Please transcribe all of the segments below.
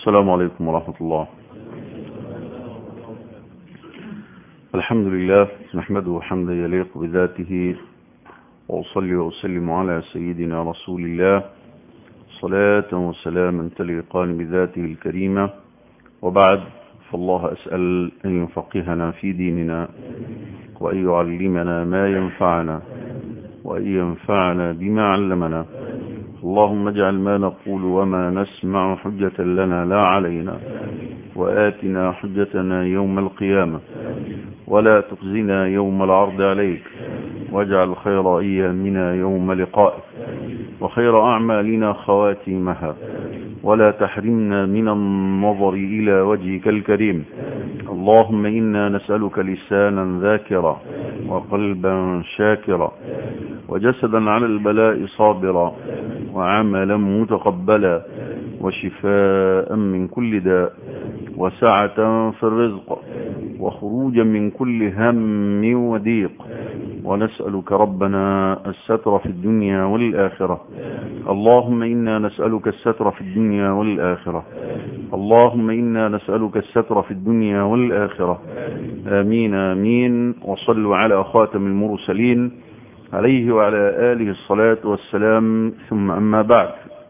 السلام عليكم ورحمة الله الحمد لله نحمده حمدا يليق بذاته وأصلي وأسلم على سيدنا رسول الله صلاة وسلاما تليقان بذاته الكريمة وبعد فالله أسأل أن يفقهنا في ديننا وأن يعلمنا ما ينفعنا وأن ينفعنا بما علمنا اللهم اجعل ما نقول وما نسمع حجة لنا لا علينا وآتنا حجتنا يوم القيامة ولا تخزنا يوم العرض عليك واجعل خير أيامنا يوم لقائك وخير أعمالنا خواتيمها ولا تحرمنا من النظر إلى وجهك الكريم اللهم إنا نسألك لسانا ذاكرا وقلبا شاكرا وجسدا على البلاء صابرا وعملا متقبلا وشفاء من كل داء وسعة في الرزق وخروجا من كل هم وضيق ونسألك ربنا الستر في الدنيا والآخرة اللهم إنا نسألك الستر في الدنيا والآخرة اللهم إنا نسألك الستر في الدنيا والآخرة آمين آمين وصلوا على خاتم المرسلين عليه وعلى آله الصلاة والسلام ثم أما بعد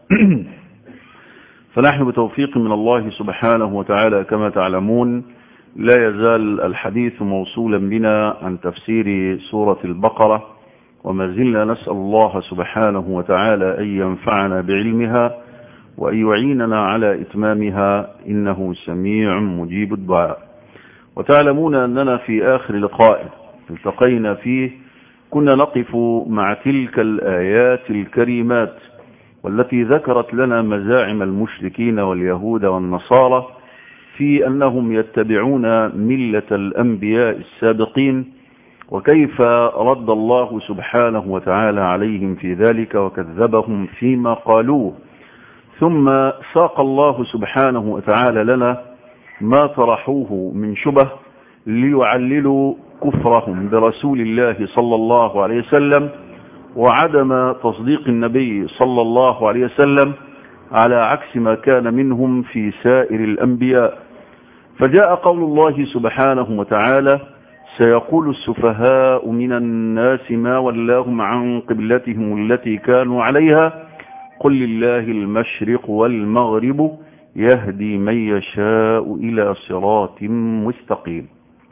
فنحن بتوفيق من الله سبحانه وتعالى كما تعلمون لا يزال الحديث موصولا بنا عن تفسير سورة البقرة وما زلنا نسأل الله سبحانه وتعالى أن ينفعنا بعلمها وأن يعيننا على إتمامها إنه سميع مجيب الدعاء وتعلمون أننا في آخر لقاء التقينا فيه كنا نقف مع تلك الآيات الكريمات والتي ذكرت لنا مزاعم المشركين واليهود والنصارى في أنهم يتبعون ملة الأنبياء السابقين وكيف رد الله سبحانه وتعالى عليهم في ذلك وكذبهم فيما قالوه ثم ساق الله سبحانه وتعالى لنا ما طرحوه من شبه ليعللوا كفرهم برسول الله صلى الله عليه وسلم وعدم تصديق النبي صلى الله عليه وسلم على عكس ما كان منهم في سائر الأنبياء فجاء قول الله سبحانه وتعالى سيقول السفهاء من الناس ما ولاهم عن قبلتهم التي كانوا عليها قل لله المشرق والمغرب يهدي من يشاء إلى صراط مستقيم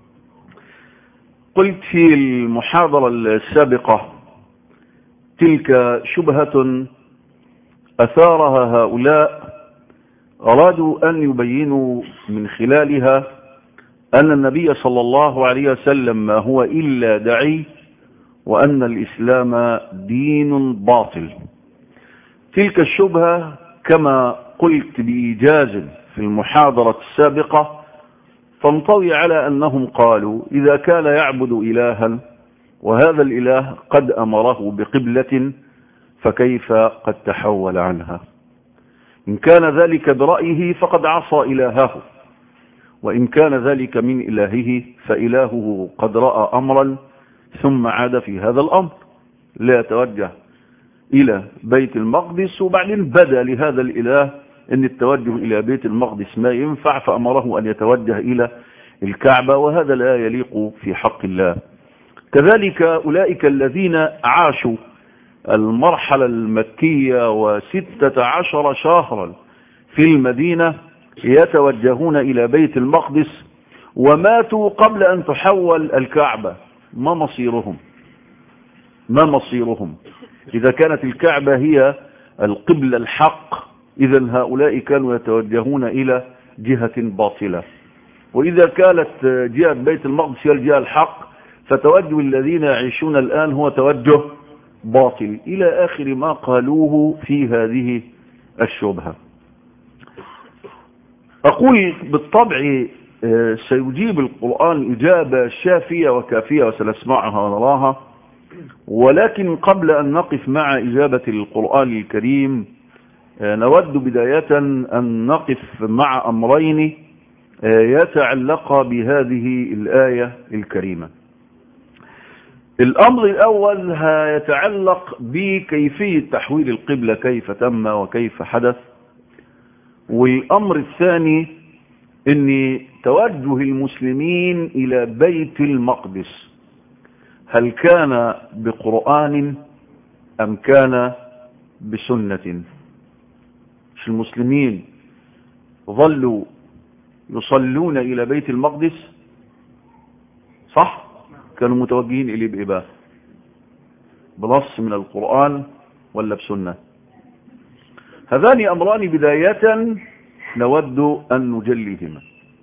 قلت في المحاضرة السابقة تلك شبهة أثارها هؤلاء أرادوا أن يبينوا من خلالها أن النبي صلى الله عليه وسلم ما هو إلا دعي وأن الإسلام دين باطل تلك الشبهة كما قلت بإيجاز في المحاضرة السابقة تنطوي على أنهم قالوا إذا كان يعبد إلها وهذا الإله قد أمره بقبلة فكيف قد تحول عنها إن كان ذلك برأيه فقد عصى إلهه وإن كان ذلك من إلهه فإلهه قد رأى أمرا ثم عاد في هذا الأمر لا يتوجه إلى بيت المقدس وبعدين بدا لهذا الإله أن التوجه إلى بيت المقدس ما ينفع فأمره أن يتوجه إلى الكعبة وهذا لا يليق في حق الله كذلك أولئك الذين عاشوا المرحلة المكية وستة عشر شهرا في المدينة يتوجهون إلى بيت المقدس وماتوا قبل أن تحول الكعبة ما مصيرهم ما مصيرهم إذا كانت الكعبة هي القبلة الحق إذا هؤلاء كانوا يتوجهون إلى جهة باطلة وإذا كانت جهة بيت المقدس هي الجهة الحق فتوجه الذين يعيشون الآن هو توجه باطل إلى آخر ما قالوه في هذه الشبهة أقول بالطبع سيجيب القرآن إجابة شافية وكافية وسنسمعها ونراها ولكن قبل أن نقف مع إجابة القرآن الكريم نود بداية أن نقف مع أمرين يتعلق بهذه الآية الكريمة الأمر الأول يتعلق بكيفية تحويل القبلة كيف تم وكيف حدث والأمر الثاني ان توجه المسلمين إلى بيت المقدس هل كان بقرآن أم كان بسنة مش المسلمين ظلوا يصلون إلى بيت المقدس صح كانوا متوجهين إليه بإباه بنص من القرآن ولا بسنة هذان أمران بداية نود أن نجليهما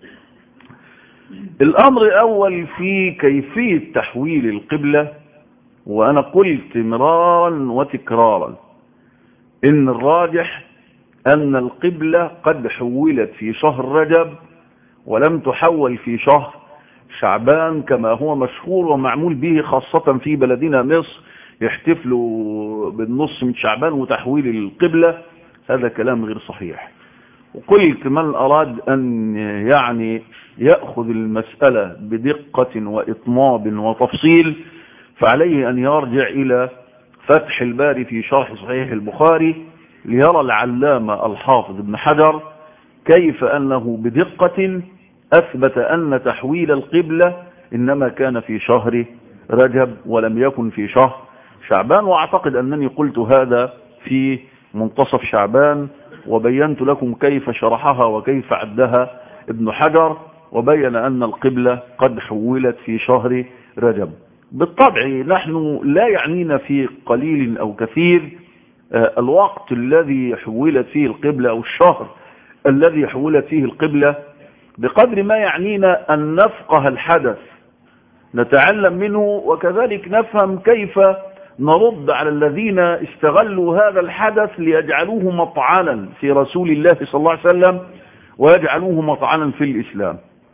الأمر الأول في كيفية تحويل القبلة وأنا قلت مرارا وتكرارا إن الراجح أن القبلة قد حولت في شهر رجب ولم تحول في شهر شعبان كما هو مشهور ومعمول به خاصة في بلدنا مصر يحتفلوا بالنص من شعبان وتحويل القبلة هذا كلام غير صحيح وقلت من أراد أن يعني يأخذ المسألة بدقة وإطناب وتفصيل فعليه أن يرجع إلى فتح الباري في شرح صحيح البخاري ليرى العلامة الحافظ ابن حجر كيف أنه بدقة أثبت أن تحويل القبلة إنما كان في شهر رجب ولم يكن في شهر شعبان وأعتقد أنني قلت هذا في منتصف شعبان وبينت لكم كيف شرحها وكيف عدها ابن حجر وبين أن القبلة قد حولت في شهر رجب بالطبع نحن لا يعنينا في قليل أو كثير الوقت الذي حولت فيه القبلة أو الشهر الذي حولت فيه القبلة بقدر ما يعنينا أن نفقه الحدث نتعلم منه وكذلك نفهم كيف نرد على الذين استغلوا هذا الحدث ليجعلوه مطعنا في رسول الله صلى الله عليه وسلم ويجعلوه مطعنا في الإسلام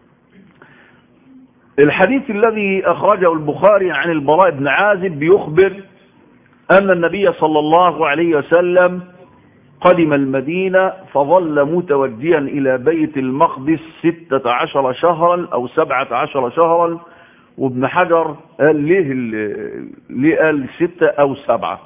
الحديث الذي أخرجه البخاري عن البراء بن عازب بيخبر أن النبي صلى الله عليه وسلم قدم المدينة فظل متوجها إلى بيت المقدس ستة عشر شهرا أو سبعة عشر شهرا وابن حجر قال ليه, ليه قال ستة أو سبعة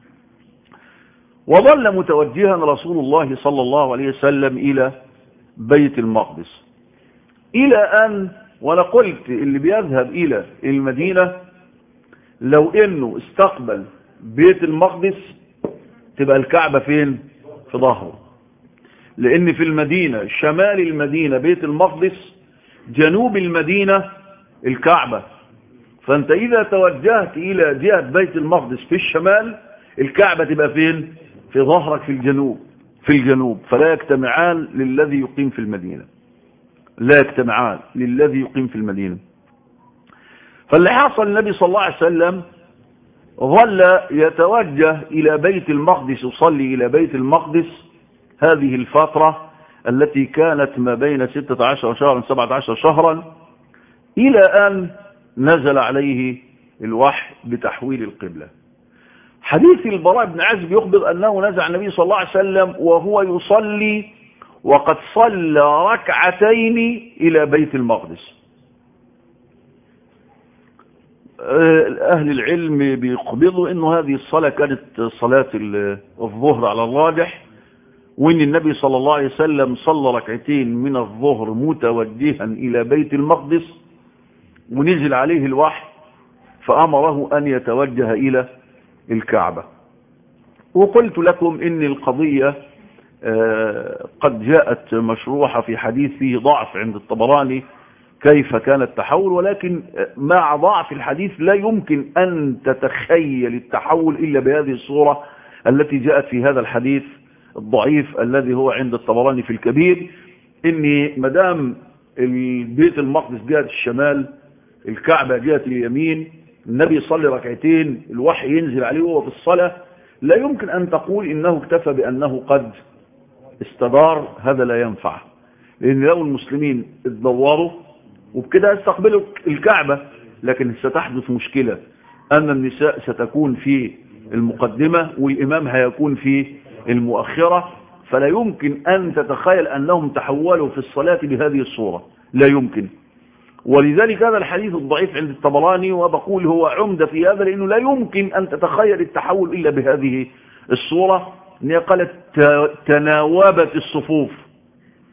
وظل متوجها رسول الله صلى الله عليه وسلم إلى بيت المقدس إلى أن وأنا قلت اللي بيذهب إلى المدينة لو إنه استقبل بيت المقدس تبقى الكعبة فين في ظهره لأن في المدينة شمال المدينة بيت المقدس جنوب المدينة الكعبة فأنت إذا توجهت إلى جهة بيت المقدس في الشمال الكعبة تبقى فين في ظهرك في الجنوب في الجنوب فلا يجتمعان للذي يقيم في المدينة لا يجتمعان للذي يقيم في المدينة فاللي حصل النبي صلى الله عليه وسلم ظل يتوجه إلى بيت المقدس يصلي إلى بيت المقدس هذه الفترة التي كانت ما بين 16 شهرا 17 شهرا إلى أن نزل عليه الوحي بتحويل القبلة حديث البراء بن عازب يخبر أنه نزل النبي صلى الله عليه وسلم وهو يصلي وقد صلى ركعتين إلى بيت المقدس أهل العلم بيقبضوا أنه هذه الصلاة كانت صلاة الظهر على الراجح وأن النبي صلى الله عليه وسلم صلى ركعتين من الظهر متوجها إلى بيت المقدس ونزل عليه الوحي فأمره أن يتوجه إلى الكعبة وقلت لكم إن القضية قد جاءت مشروحة في حديث فيه ضعف عند الطبراني كيف كان التحول ولكن مع ضعف الحديث لا يمكن أن تتخيل التحول إلا بهذه الصورة التي جاءت في هذا الحديث الضعيف الذي هو عند الطبراني في الكبير إن مدام البيت المقدس جهة الشمال الكعبة جهة اليمين النبي يصلي ركعتين الوحي ينزل عليه وهو في الصلاة لا يمكن أن تقول إنه اكتفى بأنه قد استدار هذا لا ينفع لأن لو المسلمين اتدوروا وبكده استقبلوا الكعبة لكن ستحدث مشكلة أن النساء ستكون في المقدمة والإمام هيكون في المؤخرة فلا يمكن أن تتخيل أنهم تحولوا في الصلاة بهذه الصورة لا يمكن ولذلك هذا الحديث الضعيف عند الطبراني وبقول هو عمدة في هذا لأنه لا يمكن أن تتخيل التحول إلا بهذه الصورة أنها قالت تناوبت الصفوف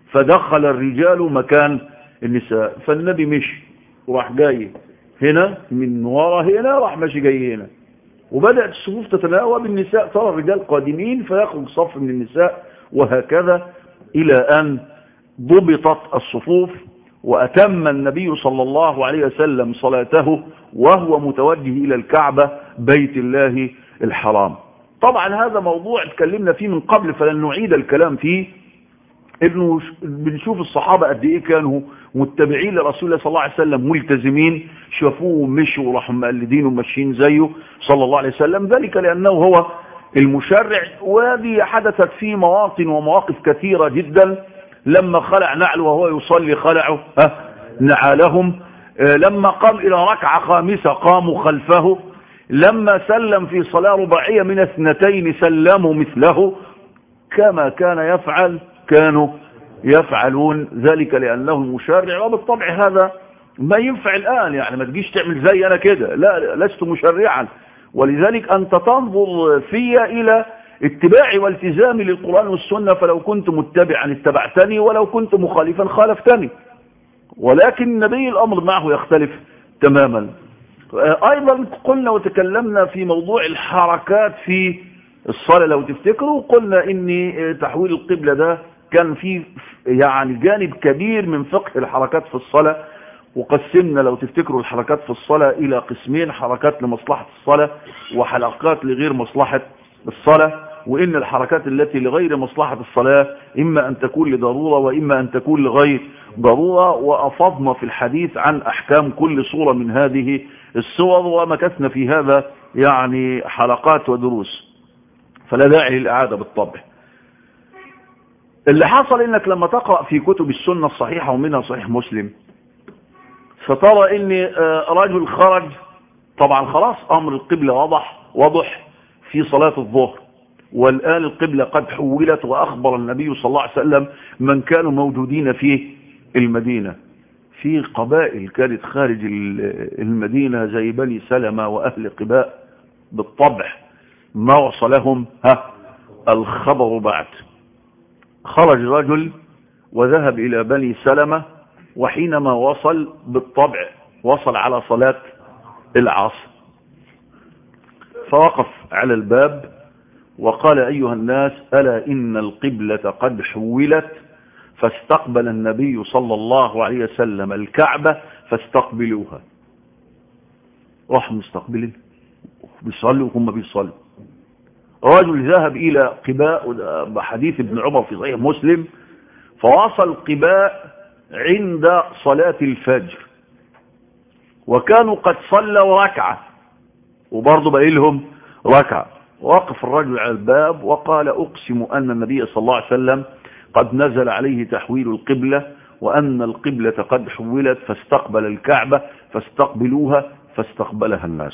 فدخل الرجال مكان النساء فالنبي مشي وراح جاي هنا من ورا هنا راح ماشي جاي هنا وبدأت الصفوف تتناوب بالنساء ترى الرجال قادمين فيخرج صف من النساء وهكذا إلى أن ضبطت الصفوف وأتم النبي صلى الله عليه وسلم صلاته وهو متوجه إلى الكعبة بيت الله الحرام طبعا هذا موضوع اتكلمنا فيه من قبل فلن نعيد الكلام فيه انه بنشوف الصحابة قد ايه كانوا متبعين لرسول الله صلى الله عليه وسلم ملتزمين شافوه مشوا وراحوا مقلدين وماشيين زيه صلى الله عليه وسلم ذلك لانه هو المشرع وهذه حدثت في مواطن ومواقف كثيرة جدا لما خلع نعل وهو يصلي خلعه نعالهم لما قام الى ركعة خامسة قاموا خلفه لما سلم في صلاة رباعية من اثنتين سلموا مثله كما كان يفعل كانوا يفعلون ذلك لأنه المشرع وبالطبع هذا ما ينفع الآن يعني ما تجيش تعمل زي أنا كده لا لست مشرعا ولذلك أنت تنظر في إلى اتباعي والتزامي للقرآن والسنة فلو كنت متبعا اتبعتني ولو كنت مخالفا خالفتني ولكن النبي الأمر معه يختلف تماما أيضا قلنا وتكلمنا في موضوع الحركات في الصلاة لو تفتكروا قلنا ان تحويل القبلة ده كان فيه يعني جانب كبير من فقه الحركات في الصلاة وقسمنا لو تفتكروا الحركات في الصلاة الى قسمين حركات لمصلحة الصلاة وحلقات لغير مصلحة الصلاة وان الحركات التي لغير مصلحة الصلاة اما ان تكون لضرورة واما ان تكون لغير ضرورة وافضنا في الحديث عن احكام كل صورة من هذه الصور ومكثنا في هذا يعني حلقات ودروس فلا داعي للإعادة بالطبع اللي حصل انك لما تقرأ في كتب السنة الصحيحة ومنها صحيح مسلم سترى ان رجل خرج طبعا خلاص امر القبلة واضح واضح في صلاة الظهر والآن القبلة قد حولت وأخبر النبي صلى الله عليه وسلم من كانوا موجودين في المدينة في قبائل كانت خارج المدينة زي بني سلمة وأهل قباء بالطبع ما وصلهم ها الخبر بعد خرج رجل وذهب إلى بني سلمة وحينما وصل بالطبع وصل على صلاة العصر فوقف على الباب وقال أيها الناس ألا إن القبلة قد حولت فاستقبل النبي صلى الله عليه وسلم الكعبة فاستقبلوها راح مستقبلين بيصلوا وهم بيصلوا رجل ذهب إلى قباء بحديث ابن عمر في صحيح مسلم فوصل قباء عند صلاة الفجر وكانوا قد صلوا ركعة وبرضه بقى لهم ركعة وقف الرجل على الباب وقال أقسم أن النبي صلى الله عليه وسلم قد نزل عليه تحويل القبلة وأن القبلة قد حولت فاستقبل الكعبة فاستقبلوها فاستقبلها الناس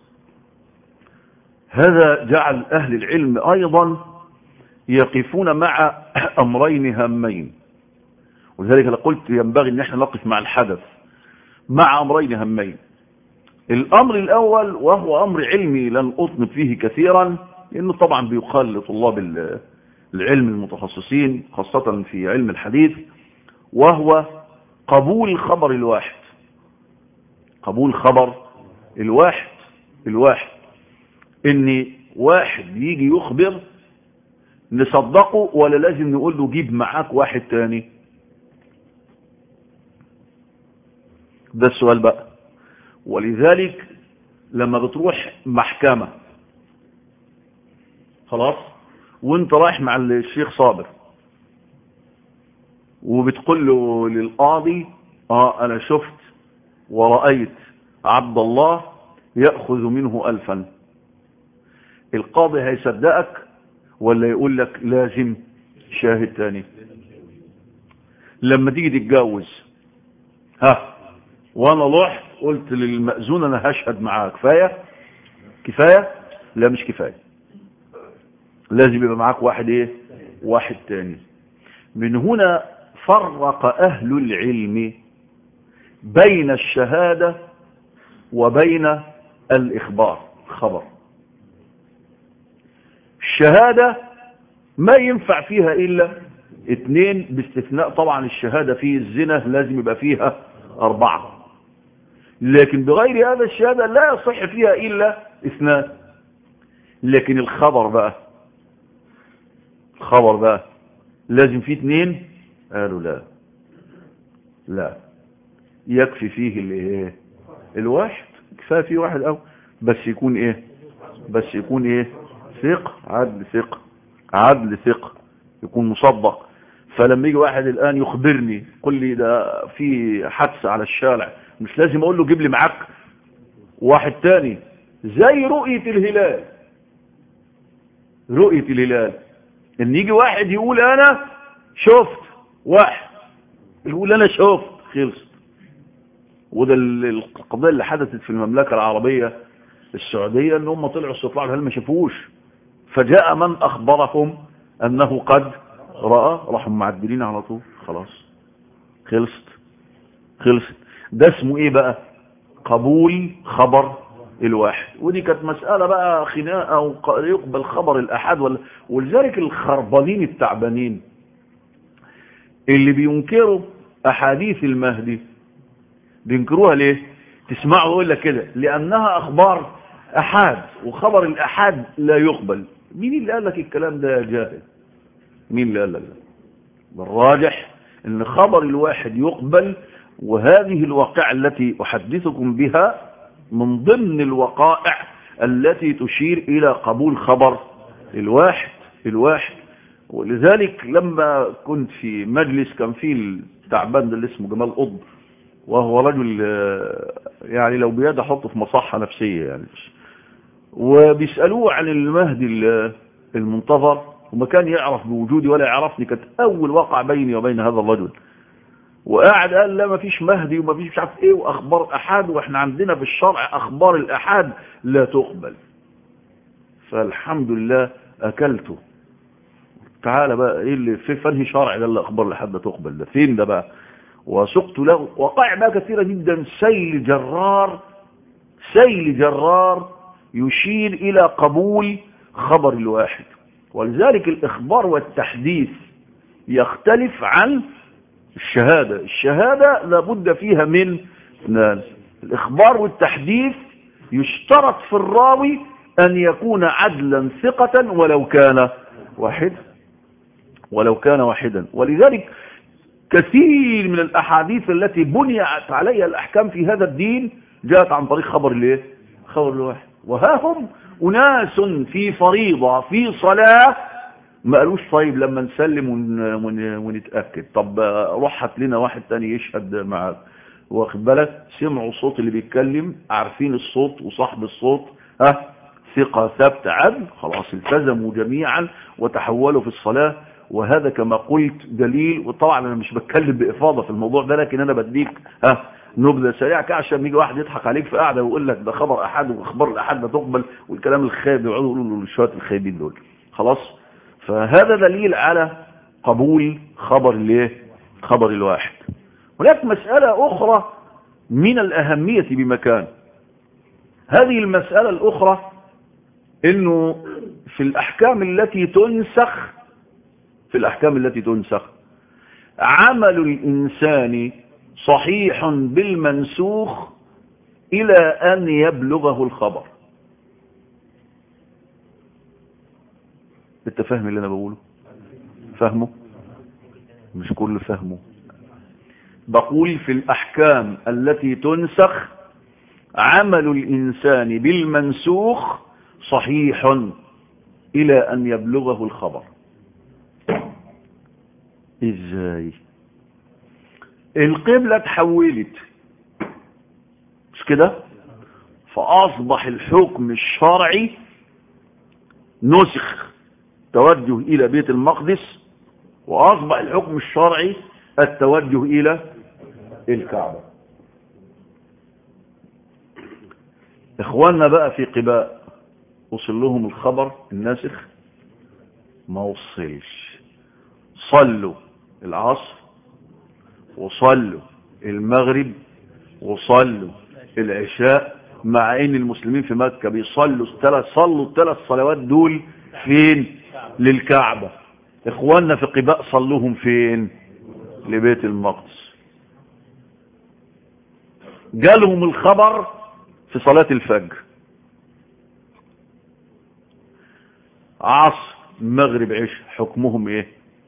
هذا جعل أهل العلم أيضا يقفون مع أمرين هامين ولذلك أنا قلت ينبغي أن احنا نقف مع الحدث مع أمرين هامين الأمر الأول وهو أمر علمي لن أطنب فيه كثيرا لأنه طبعا بيقال لطلاب العلم المتخصصين خاصة في علم الحديث وهو قبول خبر الواحد قبول خبر الواحد الواحد ان واحد يجي يخبر نصدقه ولا لازم نقول له جيب معاك واحد تاني ده السؤال بقى ولذلك لما بتروح محكمة خلاص وانت رايح مع الشيخ صابر وبتقول له للقاضي اه انا شفت ورأيت عبد الله يأخذ منه ألفا القاضي هيصدقك ولا يقول لك لازم شاهد تاني لما تيجي تتجوز ها وانا رحت قلت للمأذون انا هشهد معاه كفاية كفاية لا مش كفاية لازم يبقى معاك واحد ايه واحد تاني من هنا فرق اهل العلم بين الشهادة وبين الاخبار خبر الشهادة ما ينفع فيها الا اتنين باستثناء طبعا الشهادة في الزنا لازم يبقى فيها أربعة لكن بغير هذا الشهادة لا يصح فيها إلا اثنان لكن الخبر بقى الخبر بقى لازم فيه اثنين قالوا لا لا يكفي فيه الايه الواحد كفايه فيه واحد او بس يكون ايه بس يكون ايه ثق عدل ثق عدل ثق يكون مصدق فلما يجي واحد الان يخبرني يقول لي ده في حادثه على الشارع مش لازم اقول له جيب لي معاك واحد تاني زي رؤيه الهلال رؤيه الهلال ان يجي واحد يقول انا شفت واحد يقول انا شفت خلصت وده القضيه اللي حدثت في المملكه العربيه السعوديه ان هم طلعوا استطلاع هل ما شافوش فجاء من اخبرهم انه قد راى راحوا معدلين على طول خلاص خلصت خلصت ده اسمه ايه بقى قبول خبر الواحد ودي كانت مسألة بقى خناقة ويقبل خبر الأحد ولا ولذلك الخربانين التعبانين اللي بينكروا أحاديث المهدي بينكروها ليه تسمعوا يقول لك كده لأنها أخبار أحاد وخبر الأحاد لا يقبل مين اللي قال لك الكلام ده يا جاهل مين اللي قال لك ده الراجح ان خبر الواحد يقبل وهذه الواقع التي أحدثكم بها من ضمن الوقائع التي تشير إلى قبول خبر الواحد الواحد ولذلك لما كنت في مجلس كان فيه التعبان ده اللي اسمه جمال قطب وهو رجل يعني لو بيد احطه في مصحة نفسية يعني وبيسألوه عن المهدي المنتظر وما كان يعرف بوجودي ولا يعرفني كانت أول وقع بيني وبين هذا الرجل وقاعد قال لا ما فيش مهدي وما فيش مش عارف ايه واخبار احاد واحنا عندنا في الشرع اخبار الاحاد لا تقبل فالحمد لله اكلته تعالى بقى ايه اللي في فنه شرع ده اللي اخبار الاحاد لا تقبل ده فين ده بقى وسقت له وقائع بقى كثيرة جدا سيل جرار سيل جرار يشير الى قبول خبر الواحد ولذلك الاخبار والتحديث يختلف عن الشهادة الشهادة لابد فيها من اثنان الإخبار والتحديث يشترط في الراوي أن يكون عدلا ثقة ولو كان واحد ولو كان واحدا ولذلك كثير من الأحاديث التي بنيت عليها الأحكام في هذا الدين جاءت عن طريق خبر الايه خبر الواحد وها هم أناس في فريضة في صلاة ما قالوش طيب لما نسلم ون... ون... ونتأكد طب روح هات لنا واحد تاني يشهد معاك واخد بالك سمعوا الصوت اللي بيتكلم عارفين الصوت وصاحب الصوت ها ثقة ثبت عدل خلاص التزموا جميعا وتحولوا في الصلاة وهذا كما قلت دليل وطبعا انا مش بتكلم بإفاضة في الموضوع ده لكن انا بديك ها نبذة سريعة كده عشان يجي واحد يضحك عليك في قاعدة ويقول لك ده خبر احد واخبار الاحد لا تقبل والكلام الخايب يقعدوا يقولوا له شوية الخايبين دول خلاص فهذا دليل على قبول خبر الايه خبر الواحد هناك مسألة أخرى من الأهمية بمكان هذه المسألة الأخرى أنه في الأحكام التي تنسخ في الأحكام التي تنسخ عمل الإنسان صحيح بالمنسوخ إلى أن يبلغه الخبر انت فاهم اللي انا بقوله فاهمه مش كل فهمه بقول في الاحكام التي تنسخ عمل الانسان بالمنسوخ صحيح الى ان يبلغه الخبر ازاي القبلة تحولت مش كده فاصبح الحكم الشرعي نسخ التوجه إلى بيت المقدس وأصبح الحكم الشرعي التوجه إلى الكعبة إخواننا بقى في قباء وصل لهم الخبر الناسخ ما وصلش صلوا العصر وصلوا المغرب وصلوا العشاء مع ان المسلمين في مكة بيصلوا الثلاث صلوا الثلاث صلوات دول فين للكعبة اخواننا في قباء صلوهم فين لبيت المقدس جالهم الخبر في صلاة الفجر عصر مغرب عش حكمهم ايه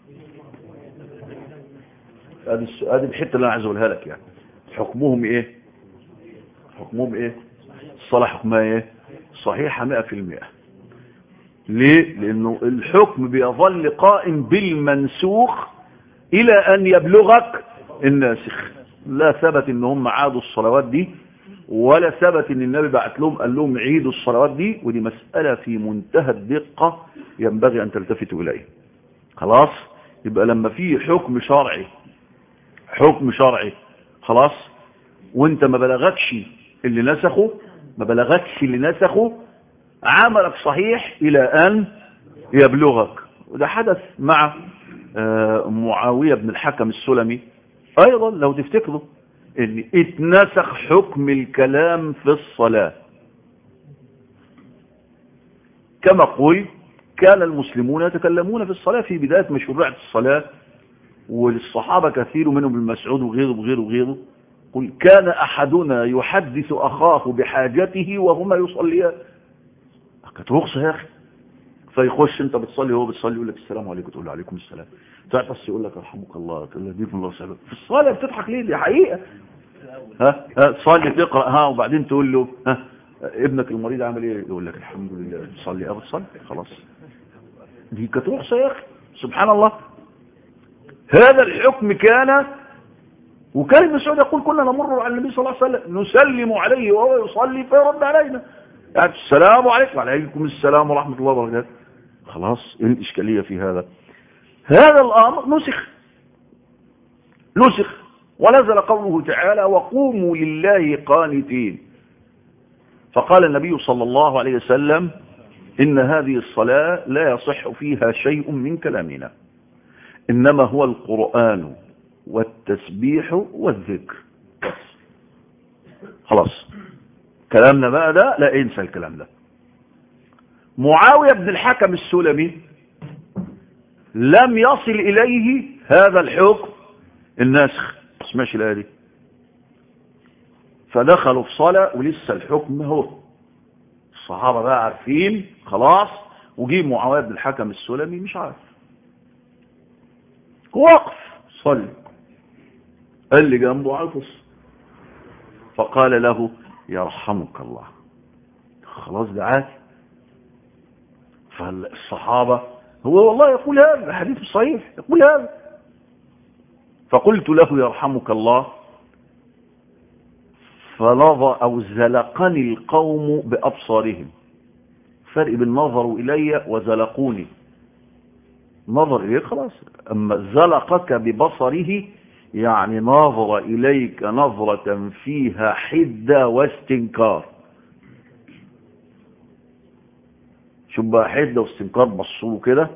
ادي ادي الحته اللي انا عايز اقولها لك يعني حكمهم ايه حكمهم ايه الصلاه حكمها ايه صحيحه 100% ليه لانه الحكم بيظل قائم بالمنسوخ الى ان يبلغك الناسخ لا ثبت ان هم عادوا الصلوات دي ولا ثبت ان النبي بعت لهم قال لهم عيدوا الصلوات دي ودي مسألة في منتهى الدقة ينبغي ان تلتفتوا اليه خلاص يبقى لما في حكم شرعي حكم شرعي خلاص وانت ما بلغكش اللي نسخه ما بلغكش اللي نسخه عملك صحيح الى ان يبلغك وده حدث مع معاوية بن الحكم السلمي ايضا لو تفتكروا ان اتنسخ حكم الكلام في الصلاة كما قلت كان المسلمون يتكلمون في الصلاة في بداية مشروعة الصلاة وللصحابة كثير منهم ابن مسعود وغيره وغيره وغيره قل كان أحدنا يحدث أخاه بحاجته وهما يصليان كانت رخصة يا أخي فيخش أنت بتصلي وهو بتصلي يقول لك السلام عليكم تقول له عليكم السلام تعطس يقول لك رحمك الله تقول له يهديكم الله سبب في الصلاة بتضحك ليه دي حقيقة ها ها تصلي تقرأ ها وبعدين تقول له ها ابنك المريض عامل ايه يقول لك الحمد لله تصلي اه بتصلي خلاص دي كانت رخصة يا أخي سبحان الله هذا الحكم كان وكان ابن مسعود يقول كنا نمر على النبي صلى الله عليه وسلم نسلم عليه وهو يصلي فيرد علينا يعني السلام عليكم وعليكم السلام ورحمة الله وبركاته خلاص ايه الإشكالية في هذا هذا الأمر نسخ نسخ ونزل قوله تعالى وقوموا لله قانتين فقال النبي صلى الله عليه وسلم إن هذه الصلاة لا يصح فيها شيء من كلامنا إنما هو القرآن والتسبيح والذكر بس خلاص كلامنا بقى ده لا انسى الكلام ده معاوية بن الحكم السلمي لم يصل إليه هذا الحكم الناسخ اسمعش الآية دي فدخلوا في صلاة ولسه الحكم هو الصحابة بقى عارفين خلاص وجي معاوية بن الحكم السلمي مش عارف وقف صلي قال لي جنبه عطس فقال له يرحمك الله خلاص ده عادي فالصحابة هو والله يقول هذا حديث صحيح يقول هذا فقلت له يرحمك الله فلظى أو زلقني القوم بأبصارهم فرق بين نظروا إلي وزلقوني نظر إليه خلاص أما زلقك ببصره يعني نظر إليك نظرة فيها حدة واستنكار شوف بقى حدة واستنكار بصوا كده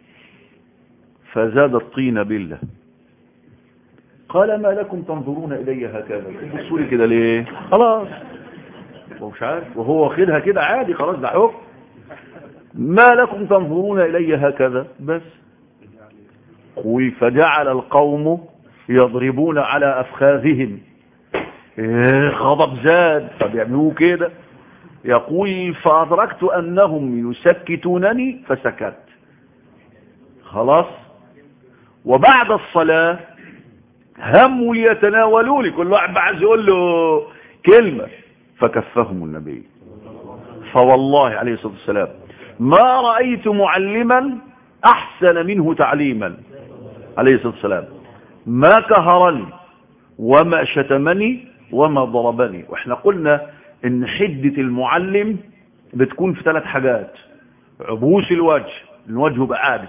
فزاد الطين بالله قال ما لكم تنظرون إلي هكذا بصوا لي كده ليه خلاص هو مش عارف وهو واخدها كده عادي خلاص ده حكم ما لكم تنظرون إلي هكذا بس قل فجعل القوم يضربون على أفخاذهم إيه غضب زاد فبيعملوه كده يقول فأدركت أنهم يسكتونني فسكت خلاص وبعد الصلاة هموا ليتناولوني كل واحد عايز يقول له كلمة فكفهم النبي فوالله عليه الصلاة والسلام ما رأيت معلما أحسن منه تعليما عليه الصلاة والسلام ما كهرني وما شتمني وما ضربني واحنا قلنا ان حدة المعلم بتكون في ثلاث حاجات عبوس الوجه الوجه بقى عابس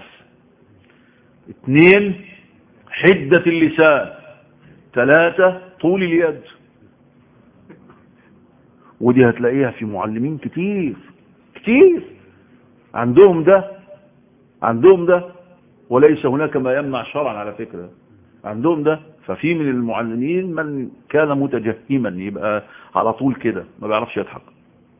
اثنين حدة اللسان ثلاثة طول اليد ودي هتلاقيها في معلمين كتير كتير عندهم ده عندهم ده وليس هناك ما يمنع شرعا على فكرة عندهم ده ففي من المعلمين من كان متجهما يبقى على طول كده ما بيعرفش يضحك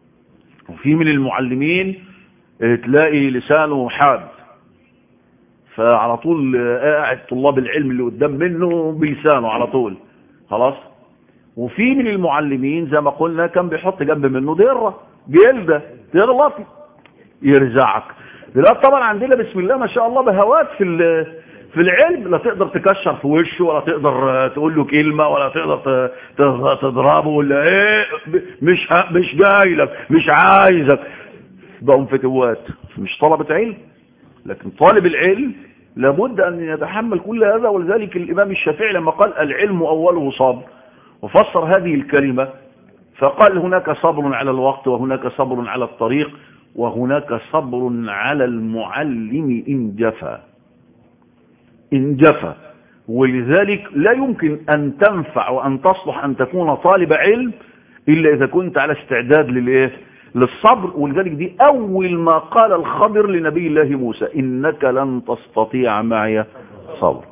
وفي من المعلمين تلاقي لسانه حاد فعلى طول قاعد طلاب العلم اللي قدام منه بلسانه على طول خلاص وفي من المعلمين زي ما قلنا كان بيحط جنب منه دره جلده تغلط يرزعك دلوقتي طبعا عندنا بسم الله ما شاء الله بهوات في في العلم لا تقدر تكشر في وشه ولا تقدر تقول له كلمه ولا تقدر تضربه ولا ايه مش مش جاي لك مش عايزك بقوا فتوات مش طلبه علم لكن طالب العلم لابد ان يتحمل كل هذا ولذلك الامام الشافعي لما قال العلم اوله صبر وفسر هذه الكلمه فقال هناك صبر على الوقت وهناك صبر على الطريق وهناك صبر على المعلم إن جفا إن جفا ولذلك لا يمكن أن تنفع وأن تصلح أن تكون طالب علم إلا إذا كنت على استعداد للإيه للصبر ولذلك دي أول ما قال الخضر لنبي الله موسى إنك لن تستطيع معي صبر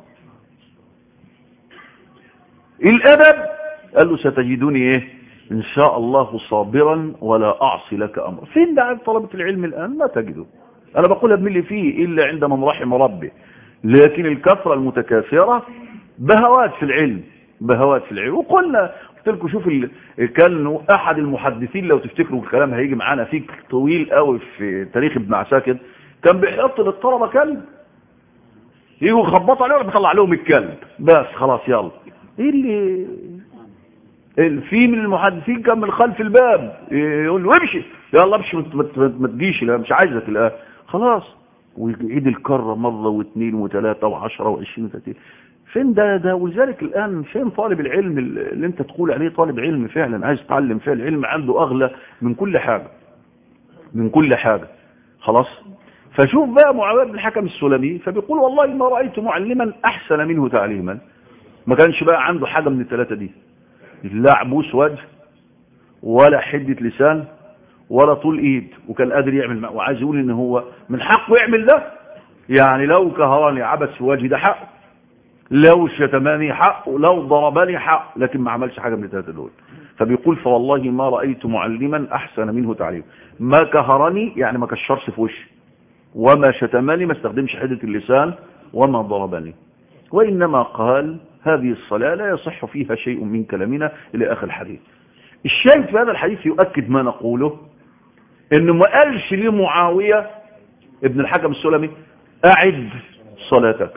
الأدب قال له ستجدني إيه إن شاء الله صابرا ولا أعصي لك أمر فين ده طلبة العلم الآن ما تجده أنا بقولها بملي فيه إلا عند من رحم ربي لكن الكثرة المتكاثرة بهوات في العلم بهوات في العلم وقلنا قلت لكم شوف كان أحد المحدثين لو تفتكروا الكلام هيجي معانا فيه طويل قوي في تاريخ ابن عساكر كان بيحط للطلبة كلب يجوا يخبطوا عليه ولا بيطلع لهم الكلب بس خلاص يلا ايه اللي في من المحدثين كان من خلف الباب يقول له امشي يلا امشي ما تجيش لا مش عايزك الان خلاص ويعيد الكرة مرة واثنين وثلاثة وعشرة وعشرين وثلاثين فين ده ده ولذلك الآن فين طالب العلم اللي انت تقول عليه طالب علم فعلا عايز يتعلم فعلا العلم عنده أغلى من كل حاجة من كل حاجة خلاص فشوف بقى معاوية بن الحكم السلمي فبيقول والله ما رأيت معلما أحسن منه تعليما ما كانش بقى عنده حاجة من الثلاثة دي لا عبوس وجه ولا حدة لسان ولا طول ايد وكان قادر يعمل وعايز يقول ان هو من حقه يعمل ده يعني لو كهراني عبس في وجهي ده حقه لو شتماني حقه لو ضربني حق لكن ما عملش حاجة من الثلاثة دول فبيقول فوالله ما رأيت معلما أحسن منه تعليم ما كهرني يعني ما كشرش في وشي وما شتمني ما استخدمش حدة اللسان وما ضربني وإنما قال هذه الصلاة لا يصح فيها شيء من كلامنا إلى آخر الحديث الشاهد في هذا الحديث يؤكد ما نقوله انه ما قالش لمعاوية ابن الحكم السلمي أعد صلاتك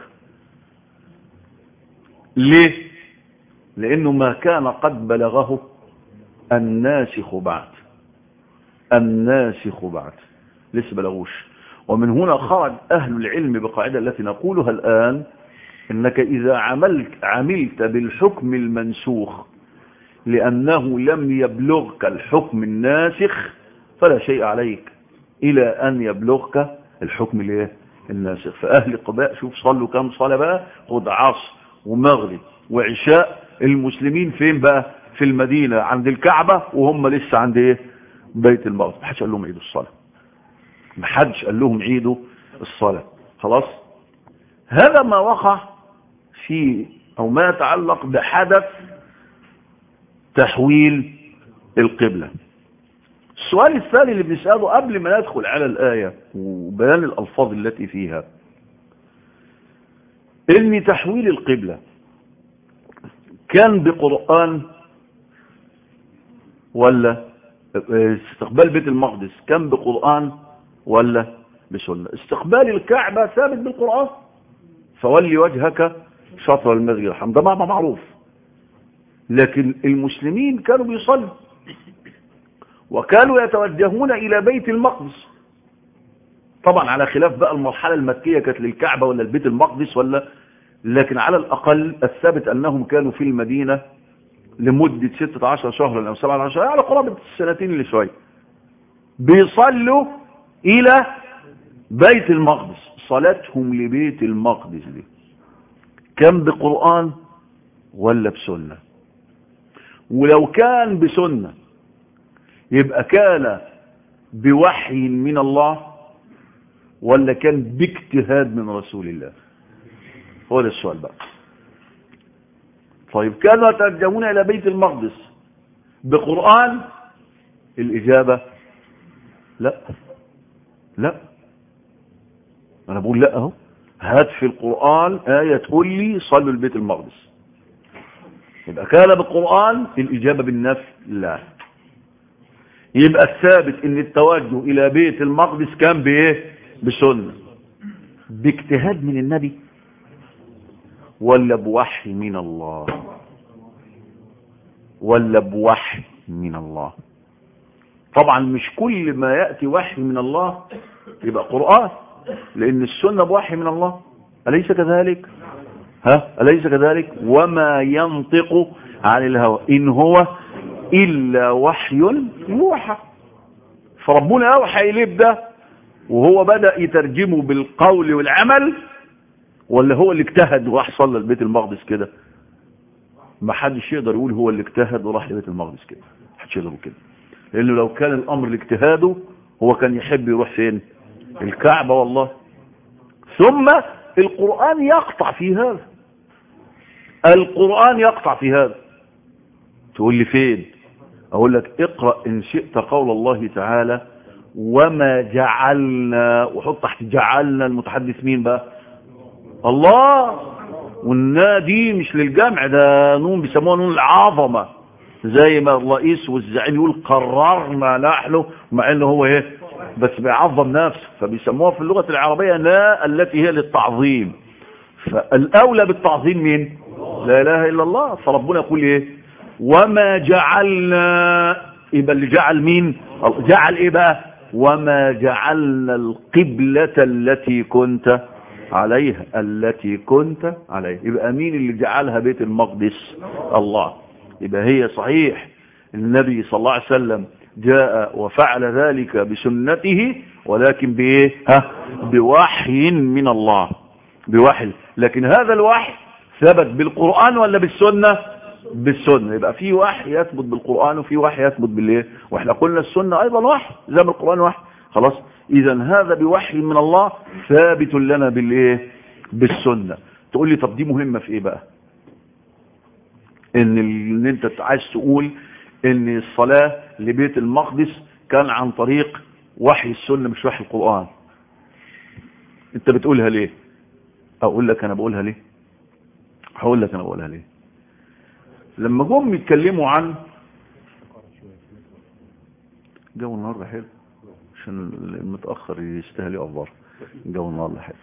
ليه لأنه ما كان قد بلغه الناسخ بعد الناسخ بعد لسه بلغوش ومن هنا خرج أهل العلم بقاعدة التي نقولها الآن انك اذا عملت عملت بالحكم المنسوخ لانه لم يبلغك الحكم الناسخ فلا شيء عليك الى ان يبلغك الحكم الايه الناسخ فاهل قباء شوف صلوا كم صلاه بقى خد عصر ومغرب وعشاء المسلمين فين بقى في المدينه عند الكعبه وهم لسه عند ايه بيت المقدس ما حدش قال لهم عيدوا الصلاه ما حدش قال لهم عيدوا الصلاه خلاص هذا ما وقع في أو ما يتعلق بحدث تحويل القبلة السؤال الثاني اللي بنسأله قبل ما ندخل على الآية وبيان الألفاظ التي فيها ان تحويل القبلة كان بقرآن ولا استقبال بيت المقدس كان بقرآن ولا بسنة استقبال الكعبة ثابت بالقرآن فولي وجهك شطر المسجد الحرام ده معنى معروف لكن المسلمين كانوا بيصلوا وكانوا يتوجهون إلى بيت المقدس طبعا على خلاف بقى المرحلة المكية كانت للكعبة ولا البيت المقدس ولا لكن على الأقل الثابت أنهم كانوا في المدينة لمدة 16 شهرا أو 17 شهرا على قرابة السنتين اللي شوية بيصلوا إلى بيت المقدس صلاتهم لبيت المقدس دي كان بقرآن ولا بسنة ولو كان بسنة يبقى كان بوحي من الله ولا كان باجتهاد من رسول الله هو ده السؤال بقى طيب كانوا يترجمون إلى بيت المقدس بقرآن الإجابة لا لا أنا بقول لا أهو هات في القرآن آية تقول لي صلوا البيت المقدس يبقى كان بالقرآن الإجابة بالنفي لا يبقى الثابت ان التوجه الى بيت المقدس كان بايه بسنة باجتهاد من النبي ولا بوحي من الله ولا بوحي من الله طبعا مش كل ما يأتي وحي من الله يبقى قرآن لأن السنة بوحي من الله أليس كذلك ها أليس كذلك وما ينطق عن الهوى إن هو إلا وحي يوحى فربنا أوحى إليه بده وهو بدأ يترجمه بالقول والعمل ولا هو اللي اجتهد وراح صلى البيت المقدس كده ما حدش يقدر يقول هو اللي اجتهد وراح لبيت المقدس كده ما حدش يقدر يقول كده لانه لو كان الامر لاجتهاده هو كان يحب يروح فين الكعبة والله ثم القرآن يقطع في هذا القرآن يقطع في هذا تقول لي فين اقول لك اقرأ ان شئت قول الله تعالى وما جعلنا وحط تحت جعلنا المتحدث مين بقى الله والنا دي مش للجمع ده نون بيسموها نون العظمة زي ما الرئيس والزعيم يقول قررنا نحن مع انه هو ايه بس بيعظم نفسه فبيسموها في اللغة العربية لا التي هي للتعظيم فالاولى بالتعظيم مين لا اله الا الله فربنا يقول ايه وما جعلنا يبقى اللي جعل مين جعل ايه بقى وما جعلنا القبلة التي كنت عليها التي كنت عليها يبقى مين اللي جعلها بيت المقدس الله يبقى هي صحيح النبي صلى الله عليه وسلم جاء وفعل ذلك بسنته ولكن بايه ها بوحي من الله بوحي لكن هذا الوحي ثبت بالقرآن ولا بالسنة بالسنة يبقى في وحي يثبت بالقرآن وفي وحي يثبت بالايه واحنا قلنا السنة ايضا وحي زي ما القرآن وحي خلاص اذا هذا بوحي من الله ثابت لنا بالايه بالسنة تقول لي طب دي مهمة في ايه بقى ان, ان انت عايز تقول ان الصلاة لبيت المقدس كان عن طريق وحي السنة مش وحي القرآن انت بتقولها ليه اقول لك انا بقولها ليه هقول لك انا بقولها ليه لما جم يتكلموا عن جو النهارده حلو عشان المتاخر يستاهل يقف بره جو النهارده حلو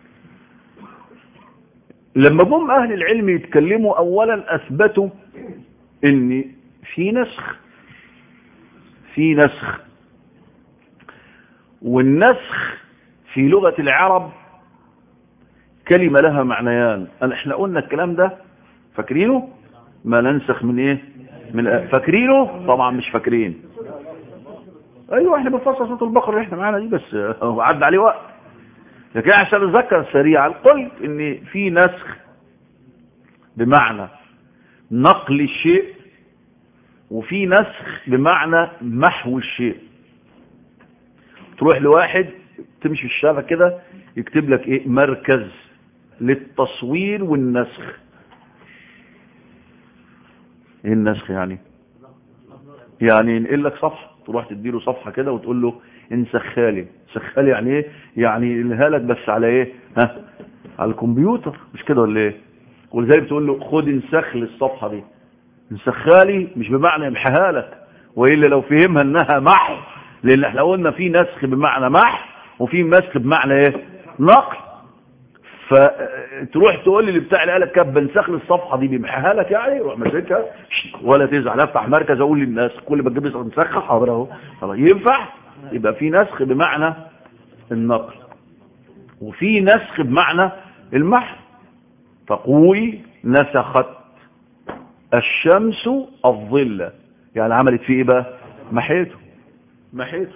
لما جم اهل العلم يتكلموا اولا اثبتوا ان في نسخ في نسخ والنسخ في لغة العرب كلمة لها معنيان احنا قلنا الكلام ده فاكرينه ما ننسخ من ايه من فاكرينه طبعا مش فاكرين ايوه احنا بنفصل صوت البقره اللي احنا معانا دي بس عدى عليه وقت لكن عشان اتذكر سريعا قلت ان في نسخ بمعنى نقل الشيء وفي نسخ بمعنى محو الشيء تروح لواحد تمشي في الشارع كده يكتب لك ايه مركز للتصوير والنسخ ايه النسخ يعني يعني ينقل لك صفحه تروح تديله صفحه كده وتقول له انسخالي سخالي يعني ايه يعني ينقلها لك بس على ايه ها على الكمبيوتر مش كده ولا ايه ولذلك بتقول له خد انسخ لي الصفحه دي انسخالي مش بمعنى امحيها لك والا لو فهمها انها محو لان احنا قلنا في نسخ بمعنى محو وفي مسخ بمعنى ايه نقل فتروح تقول لي بتاع اللي قالك كب بنسخ لي الصفحه دي بيمحيها لك يعني روح ماسكها ولا تزعل افتح مركز اقول للناس كل ما تجيب لي نسخها حاضر اهو خلاص ينفع يبقى في نسخ بمعنى النقل وفي نسخ بمعنى المحو تقوي نسخت الشمس الظل يعني عملت فيه ايه بقى محيته محيته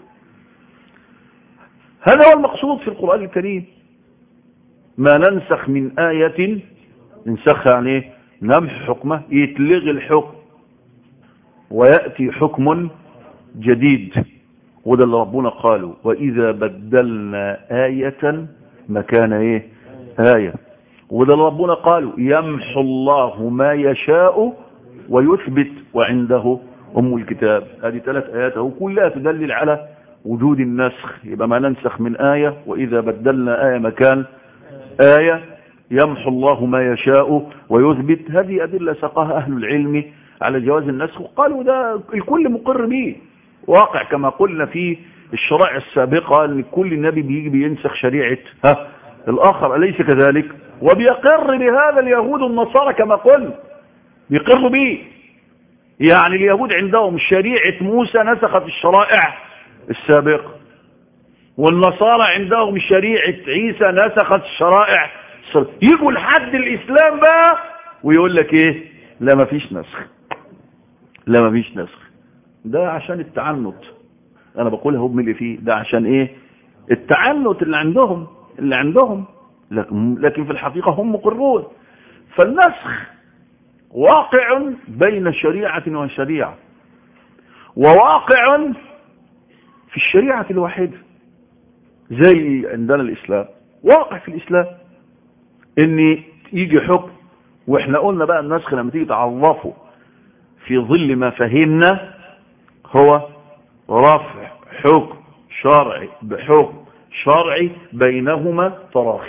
هذا هو المقصود في القرآن الكريم ما ننسخ من آية ننسخها يعني ايه نمح حكمه يتلغي الحكم ويأتي حكم جديد وده اللي ربنا قاله وإذا بدلنا آية مكان ايه آية وده اللي ربنا قاله يمحو الله ما يشاء ويثبت وعنده أم الكتاب هذه ثلاث آيات وكلها تدلل على وجود النسخ يبقى ما ننسخ من آية وإذا بدلنا آية مكان آية يمحو الله ما يشاء ويثبت هذه أدلة سقاها أهل العلم على جواز النسخ وقالوا ده الكل مقر به واقع كما قلنا في الشرائع السابقة ان كل نبي بيجي بينسخ شريعة ها الآخر أليس كذلك وبيقر بهذا اليهود والنصارى كما قلنا بيقروا به يعني اليهود عندهم شريعة موسى نسخت الشرائع السابقة والنصارى عندهم شريعة عيسى نسخت الشرائع يجوا لحد الإسلام بقى ويقول لك ايه لا ما فيش نسخ لا ما فيش نسخ ده عشان التعنت انا بقولها هم اللي فيه ده عشان ايه التعنت اللي عندهم اللي عندهم لكن, لكن في الحقيقة هم مقرون فالنسخ واقع بين شريعة وشريعة وواقع في الشريعة الواحدة زي عندنا الإسلام واقع في الإسلام ان يجي حكم واحنا قلنا بقى النسخ لما تيجي تعرفه في ظل ما فهمنا هو رفع حكم شرعي بحكم شرعي بينهما تراخي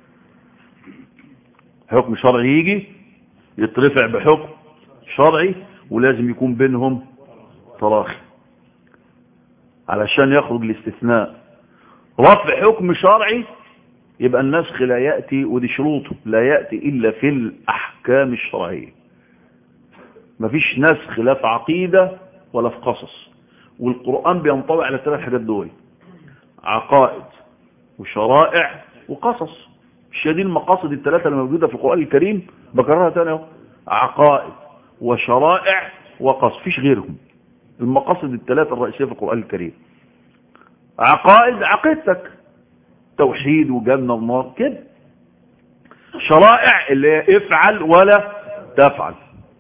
حكم شرعي يجي يترفع بحكم شرعي ولازم يكون بينهم تراخي علشان يخرج الاستثناء رفع حكم شرعي يبقى النسخ لا يأتي ودي شروطه لا يأتي إلا في الأحكام الشرعية مفيش نسخ لا في عقيدة ولا في قصص والقرآن بينطبع على الثلاث حاجات دول عقائد وشرائع وقصص مش دي المقاصد الثلاثة اللي موجودة في القرآن الكريم بكررها تاني اهو عقائد وشرائع وقصص فيش غيرهم المقاصد الثلاثة الرئيسية في القرآن الكريم عقائد عقيدتك توحيد وجنة ونار كده شرائع اللي هي افعل ولا تفعل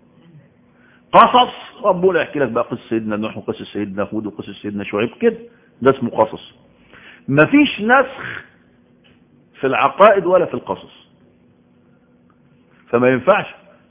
قصص ربنا يحكي لك بقى قصة سيدنا نوح وقصة سيدنا هود وقصة سيدنا شعيب كده ده اسمه قصص مفيش نسخ في العقائد ولا في القصص فما ينفعش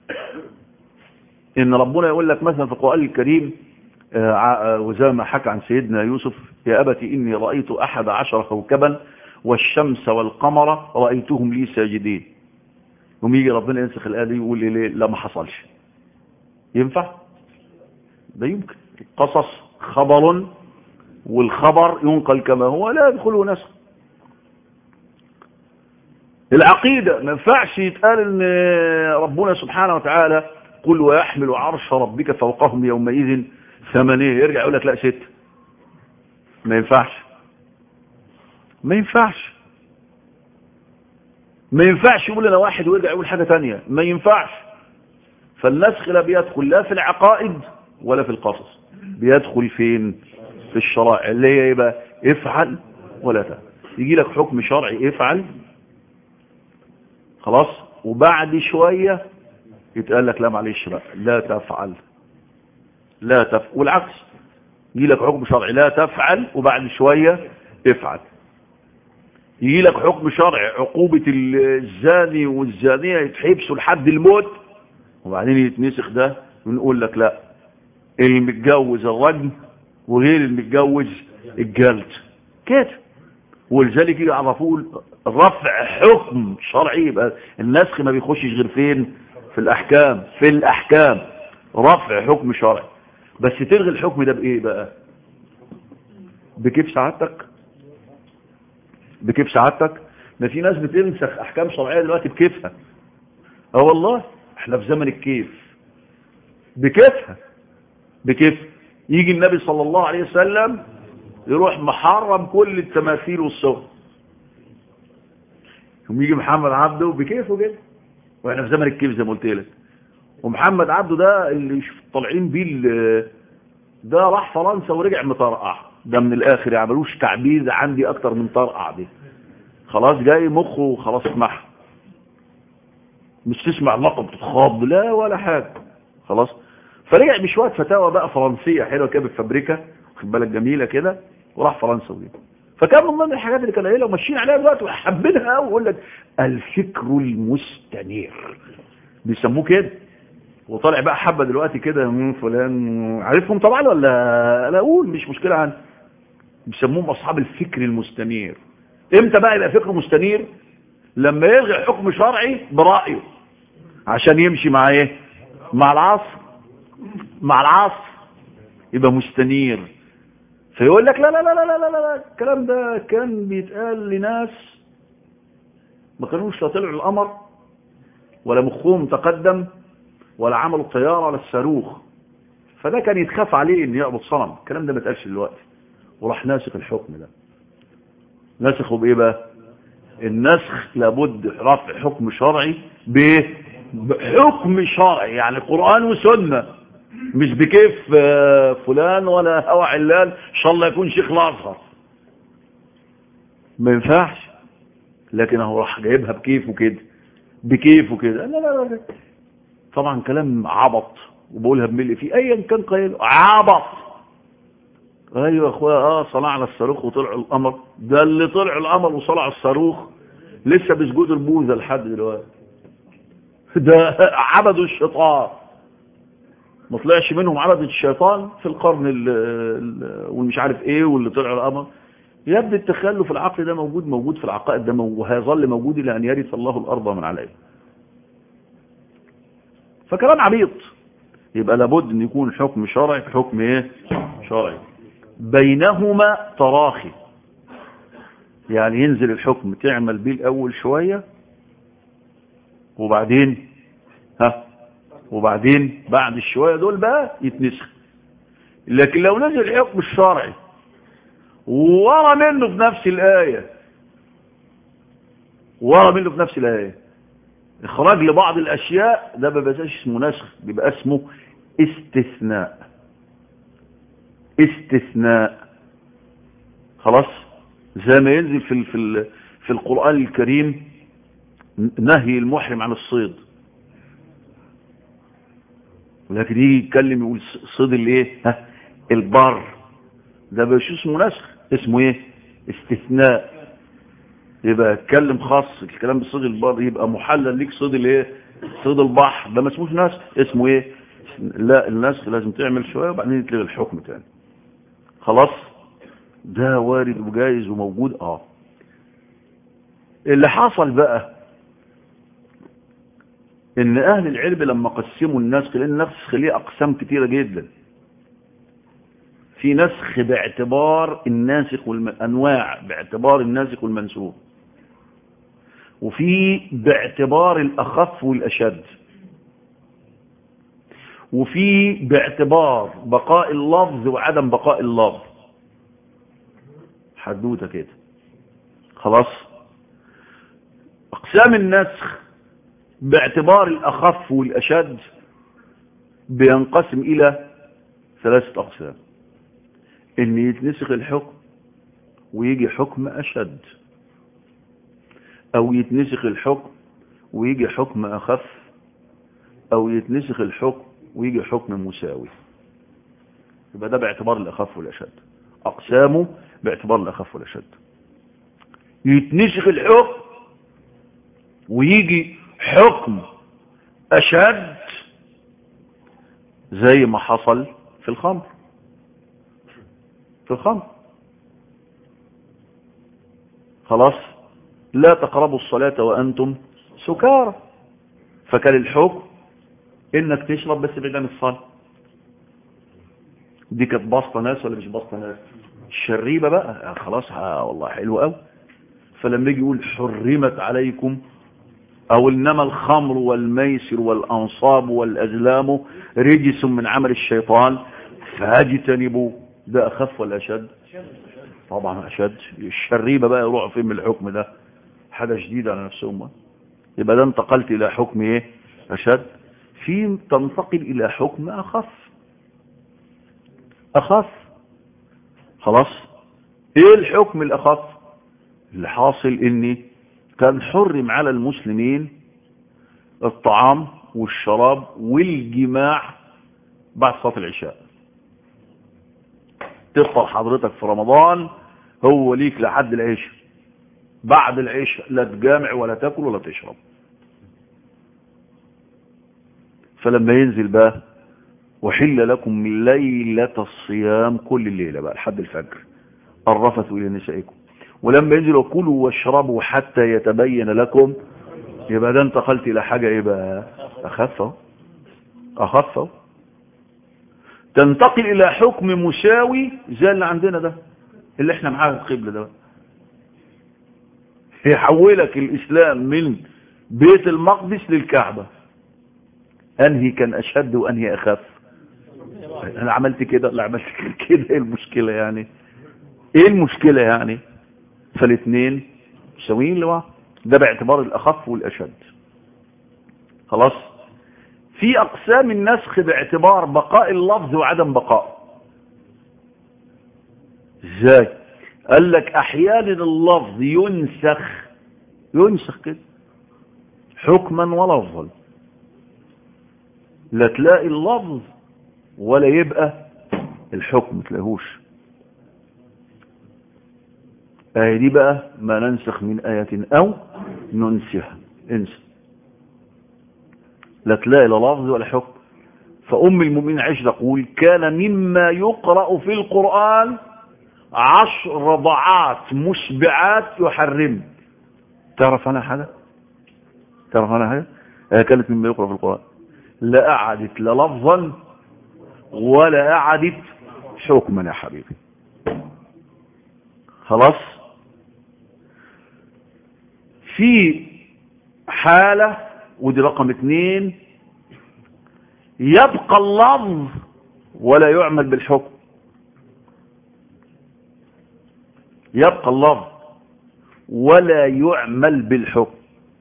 ان ربنا يقول لك مثلا في القرآن الكريم وزي ما حكى عن سيدنا يوسف يا أبت إني رأيت أحد عشر كوكبا والشمس والقمر رأيتهم لي ساجدين يوم يجي ربنا ينسخ الآية دي يقول لي ليه لا ما حصلش ينفع ده يمكن القصص خبر والخبر ينقل كما هو لا يدخله نسخ العقيدة ما ينفعش يتقال ان ربنا سبحانه وتعالى قل ويحمل عرش ربك فوقهم يومئذ ثمانية يرجع يقول لك لا ست ما ينفعش ما ينفعش ما ينفعش يقول انا واحد ويرجع يقول حاجة تانية ما ينفعش فالنسخ لا بيدخل لا في العقائد ولا في القصص بيدخل فين في الشرائع اللي هي يبقى افعل ولا تفعل يجي لك حكم شرعي افعل خلاص وبعد شوية يتقال لك لا معلش بقى لا تفعل لا تفعل والعكس يجي لك حكم شرعي لا تفعل وبعد شوية افعل يجي لك حكم شرعي عقوبة الزاني والزانية يتحبسوا لحد الموت وبعدين يتنسخ ده ونقول لك لا المتجوز الرجم وغير المتجوز الجلد كده ولذلك يعرفوا رفع حكم شرعي يبقى النسخ ما بيخشش غير فين في الاحكام في الاحكام رفع حكم شرعي بس تلغي الحكم ده بايه بقى بكيف سعادتك بكيف سعادتك ما في ناس بتنسخ احكام شرعيه دلوقتي بكيفها اه والله احنا في زمن الكيف بكيفها بكيف يجي النبي صلى الله عليه وسلم يروح محرم كل التماثيل والصور يوم يجي محمد عبده بكيفه كده واحنا في زمن الكيف زي ما قلت لك ومحمد عبده ده اللي طالعين بيه ده راح فرنسا ورجع مطرقع ده من الاخر يعملوش تعبيد عندي اكتر من طرقع دي خلاص جاي مخه خلاص اسمعها مش تسمع لقب تتخاض لا ولا حاجه خلاص فرجع بشويه فتاوى بقى فرنسيه حلوه كده بالفابريكا واخد بالك جميله كده وراح فرنسا ودي فكان من ضمن الحاجات اللي كانوا قايلها وماشيين عليها دلوقتي وحابينها قوي ويقول لك الفكر المستنير بيسموه كده وطالع بقى حبه دلوقتي كده من فلان عارفهم طبعا ولا لا اقول مش مشكله عندي بيسموهم اصحاب الفكر المستنير امتى بقى يبقى فكر مستنير لما يلغي حكم شرعي برأيه عشان يمشي مع ايه مع العصر مع العصر يبقى مستنير فيقول لك لا لا لا لا لا لا لا الكلام ده كان بيتقال لناس ما كانوش لا طلعوا القمر ولا مخهم تقدم ولا عملوا الطيارة ولا الصاروخ فده كان يتخاف عليه ان يعبد صنم الكلام ده ما اتقالش دلوقتي وراح ناسخ الحكم ده ناسخه بايه بقى النسخ لابد رفع حكم شرعي بايه بحكم شرعي يعني قرآن وسنة مش بكيف فلان ولا هوى علان ان شاء الله يكون شيخ الازهر ما ينفعش لكن هو راح جايبها بكيفه كده بكيفه كده لا لا لا طبعا كلام عبط وبقولها بملء فيه ايا كان قيل عبط ايوه يا اخويا اه صنعنا الصاروخ وطلعوا القمر ده اللي طلع القمر وصنع الصاروخ لسه بيسجدوا البوذا لحد دلوقتي ده عبدوا الشيطان ما طلعش منهم عبد الشيطان في القرن والمش عارف ايه واللي طلع القمر يبدو التخلف العقلي ده موجود موجود في العقائد ده وهيظل موجود الى ان يرث الله الارض من عليه فكلام عبيط يبقى لابد ان يكون حكم شرعي حكم ايه شرعي بينهما تراخي يعني ينزل الحكم تعمل بيه الاول شوية وبعدين ها وبعدين بعد الشوية دول بقى يتنسخ لكن لو نزل الحكم الشرعي ورا منه في نفس الآية ورا منه في نفس الآية إخراج لبعض الأشياء ده ما بيبقاش اسمه نسخ بيبقى اسمه استثناء استثناء خلاص زي ما ينزل في في في القرآن الكريم نهي المحرم عن الصيد ولكن يجي يتكلم يقول صيد الايه ها البر ده مش اسمه نسخ اسمه ايه استثناء يبقى اتكلم خاص الكلام بصيد البر يبقى محلل ليك صيد الايه صيد البحر ده ما اسموش نسخ اسمه ايه لا النسخ لازم تعمل شويه وبعدين تلغي الحكم تاني خلاص ده وارد وجايز وموجود اه اللي حصل بقى ان اهل العلم لما قسموا النسخ لان النسخ ليه اقسام كتيره جدا في نسخ باعتبار الناسخ والانواع باعتبار الناسخ والمنسوخ وفي باعتبار الاخف والاشد وفي باعتبار بقاء اللفظ وعدم بقاء اللفظ حدوته كده خلاص اقسام النسخ باعتبار الاخف والاشد بينقسم الى ثلاثه اقسام ان يتنسخ الحكم ويجي حكم اشد او يتنسخ الحكم ويجي حكم اخف او يتنسخ الحكم ويجي حكم مساوي يبقى ده باعتبار الاخف والاشد اقسامه باعتبار الاخف والاشد يتنسخ الحكم ويجي حكم اشد زي ما حصل في الخمر في الخمر خلاص لا تقربوا الصلاة وأنتم سكارى فكان الحكم انك تشرب بس بعيد عن الصلاة دي كانت بسطة ناس ولا مش بسطة ناس الشريبة بقى خلاص والله حلو قوي فلما يجي يقول حرمت عليكم او انما الخمر والميسر والانصاب والازلام رجس من عمل الشيطان فاجتنبوا ده اخف ولا اشد طبعا اشد الشريبة بقى يروحوا فين من الحكم ده حاجة شديدة على نفسهم يبقى ده انتقلت الى حكم ايه اشد في تنتقل الى حكم اخف اخف خلاص ايه الحكم الاخف اللي حاصل اني كان حرم على المسلمين الطعام والشراب والجماع بعد صلاة العشاء تفطر حضرتك في رمضان هو ليك لحد العشاء بعد العشاء لا تجامع ولا تاكل ولا تشرب فلما ينزل بقى وحل لكم ليلة الصيام كل الليلة بقى لحد الفجر الرفث إلى نسائكم ولما ينزل وكلوا واشربوا حتى يتبين لكم يبقى ده انتقلت الى حاجة ايه بقى اخف اخف تنتقل الى حكم مساوي زي اللي عندنا ده اللي احنا معاه القبلة ده يحولك الاسلام من بيت المقدس للكعبة انهي كان اشد وانهي اخف انا عملت كده لا عملت كده ايه المشكلة يعني ايه المشكلة يعني فالاثنين مساويين لبعض ده باعتبار الاخف والاشد خلاص في اقسام النسخ باعتبار بقاء اللفظ وعدم بقاء ازاي قال لك احيانا اللفظ ينسخ ينسخ كده حكما ولفظا لا تلاقي اللفظ ولا يبقى الحكم تلاقيهوش آية دي بقى ما ننسخ من آية أو ننسها انسى لا تلاقي لا لفظ ولا حكم فأم المؤمنين عائشة تقول كان مما يقرأ في القرآن عشر رضعات مشبعات يحرم تعرف عنها حاجة تعرف عنها حاجة هي كانت مما يقرأ في القرآن لا أعدت لا لفظا ولا أعدت حكما يا حبيبي خلاص في حالة ودي رقم اثنين يبقى اللفظ ولا يعمل بالحكم يبقى اللفظ ولا يعمل بالحكم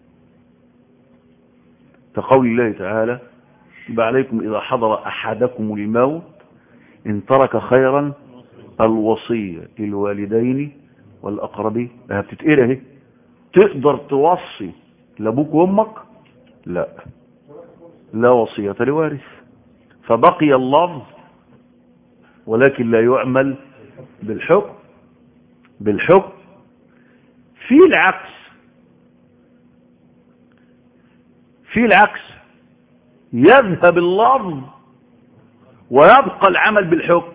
كقول الله تعالى يبقى عليكم إذا حضر أحدكم الموت إن ترك خيرا الوصية للوالدين والأقربين ده بتتقرا اهي تقدر توصي لابوك وامك لا لا وصية لوارث فبقي اللفظ ولكن لا يعمل بالحكم بالحكم في العكس في العكس يذهب اللفظ ويبقى العمل بالحكم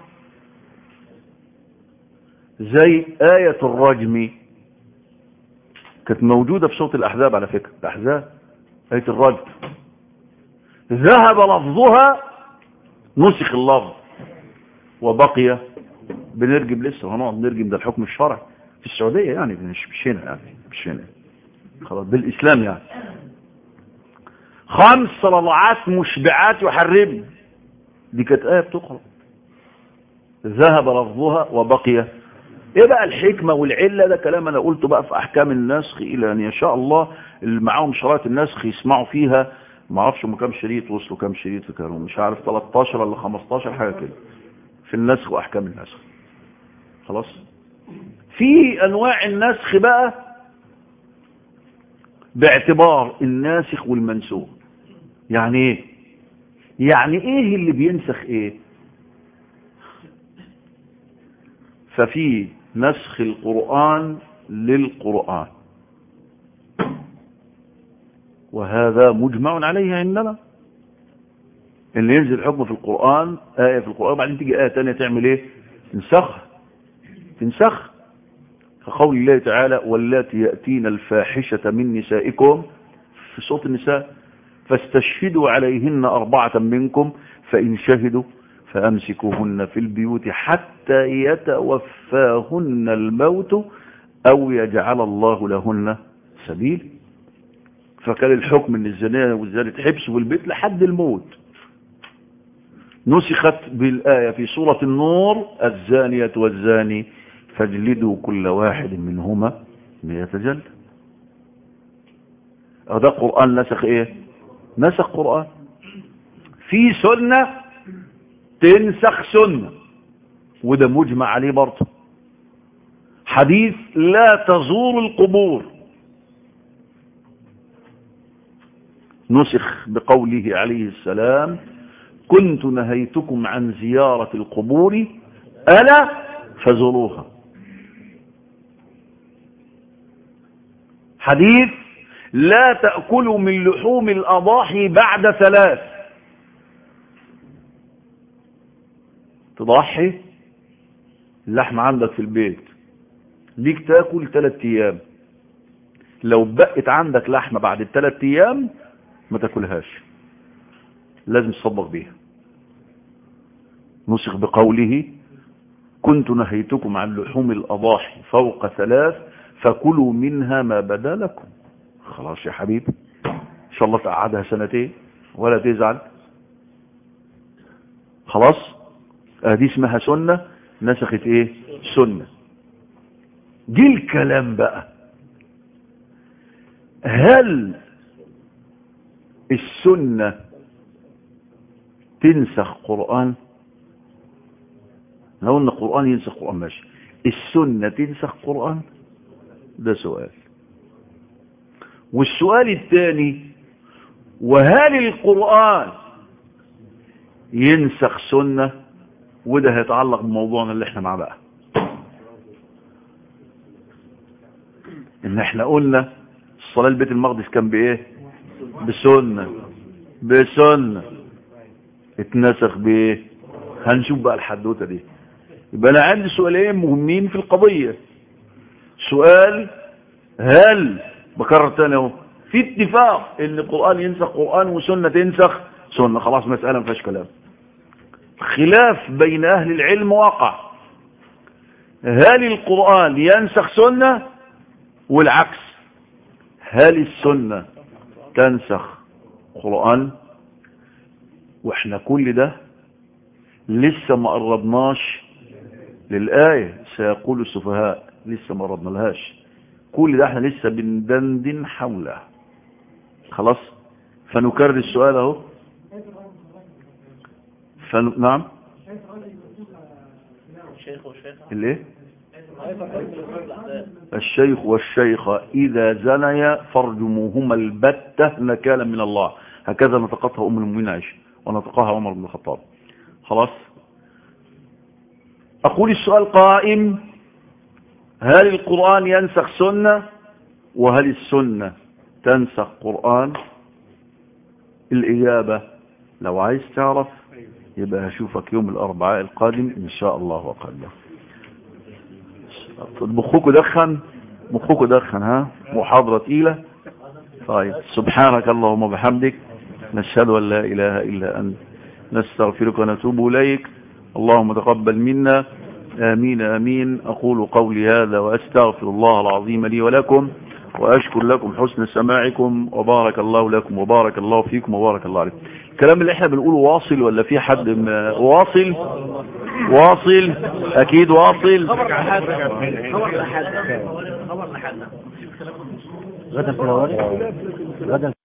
زي آية الرجم كانت موجودة في صوت الأحزاب على فكرة الأحزاب آية الرجم ذهب لفظها نسخ اللفظ وبقي بنرجم لسه هنقعد نرجم ده الحكم الشرعي في السعودية يعني مش مش هنا يعني مش هنا خلاص بالإسلام يعني خمس رضعات مشبعات يحرم دي كانت آية بتقرأ ذهب لفظها وبقي ايه بقى الحكمة والعلة ده كلام انا قلته بقى في احكام النسخ الى ان يشاء الله اللي معاهم شرائط النسخ يسمعوا فيها ما اعرفش هم كام شريط وصلوا كام شريط كانوا مش عارف 13 ولا 15 حاجة كده في النسخ واحكام النسخ خلاص في انواع النسخ بقى باعتبار الناسخ والمنسوخ يعني ايه يعني ايه اللي بينسخ ايه ففي نسخ القرآن للقرآن وهذا مجمع عليه عندنا اللي ينزل حكم في القرآن آية في القرآن بعدين تيجي آية تانية تعمل ايه تنسخ تنسخ كقول الله تعالى واللاتي يأتين الفاحشة من نسائكم في صوت النساء فاستشهدوا عليهن أربعة منكم فإن شهدوا فأمسكوهن في البيوت حتى يتوفاهن الموت أو يجعل الله لهن سبيل فكان الحكم ان الزناية والزانية حبس بالبيت لحد الموت نسخت بالآية في سورة النور الزانية والزاني فاجلدوا كل واحد منهما مئة جلد ده قرآن نسخ ايه نسخ قرآن في سنة تنسخ سنة وده مجمع عليه برضه حديث لا تزور القبور نسخ بقوله عليه السلام كنت نهيتكم عن زيارة القبور ألا فزوروها حديث لا تأكلوا من لحوم الأضاحي بعد ثلاث تضحي اللحم عندك في البيت ليك تاكل ثلاث ايام لو بقت عندك لحمة بعد الثلاث ايام ما تاكلهاش لازم تصدق بيها نسخ بقوله كنت نهيتكم عن لحوم الأضاحي فوق ثلاث فكلوا منها ما بدا لكم خلاص يا حبيبي إن شاء الله تقعدها سنتين ولا تزعل خلاص ادي اسمها سنة نسخت ايه سنة دي الكلام بقى هل السنة تنسخ قرآن لو قلنا قرآن ينسخ قرآن ماشي السنة تنسخ قرآن ده سؤال والسؤال الثاني وهل القرآن ينسخ سنة وده هيتعلق بموضوعنا اللي احنا معاه بقى ان احنا قلنا الصلاة لبيت المقدس كان بايه بسنة بسنة اتنسخ بايه هنشوف بقى الحدوتة دي يبقى انا عندي سؤالين مهمين في القضية سؤال هل بكرر تاني اهو في اتفاق ان القرآن ينسخ قرآن وسنة تنسخ سنة خلاص مسألة ما فيهاش كلام خلاف بين اهل العلم واقع هل القرآن ينسخ سنة والعكس هل السنة تنسخ قرآن واحنا كل ده لسه ما قربناش للآية سيقول السفهاء لسه ما قربنا لهاش كل ده احنا لسه بندندن حولها خلاص فنكرر السؤال اهو فن... نعم الايه الشيخ والشيخة إذا زنيا فارجموهما البتة نكالا من الله هكذا نطقتها أم المؤمنين عائشة ونطقها عمر بن الخطاب خلاص أقول السؤال قائم هل القرآن ينسخ سنة وهل السنة تنسخ قرآن الإجابة لو عايز تعرف يبقى هشوفك يوم الأربعاء القادم إن شاء الله وقال مخوك دخن مخوك دخن ها محاضرة تقيلة طيب سبحانك اللهم وبحمدك نشهد أن لا إله إلا أنت نستغفرك ونتوب إليك اللهم تقبل منا آمين آمين أقول قولي هذا وأستغفر الله العظيم لي ولكم وأشكر لكم حسن سماعكم وبارك الله لكم وبارك الله فيكم وبارك الله عليكم الكلام اللي احنا بنقوله واصل ولا في حد واصل واصل اكيد واصل خبر لحد خبر لحد خبر لحد غدا في غدا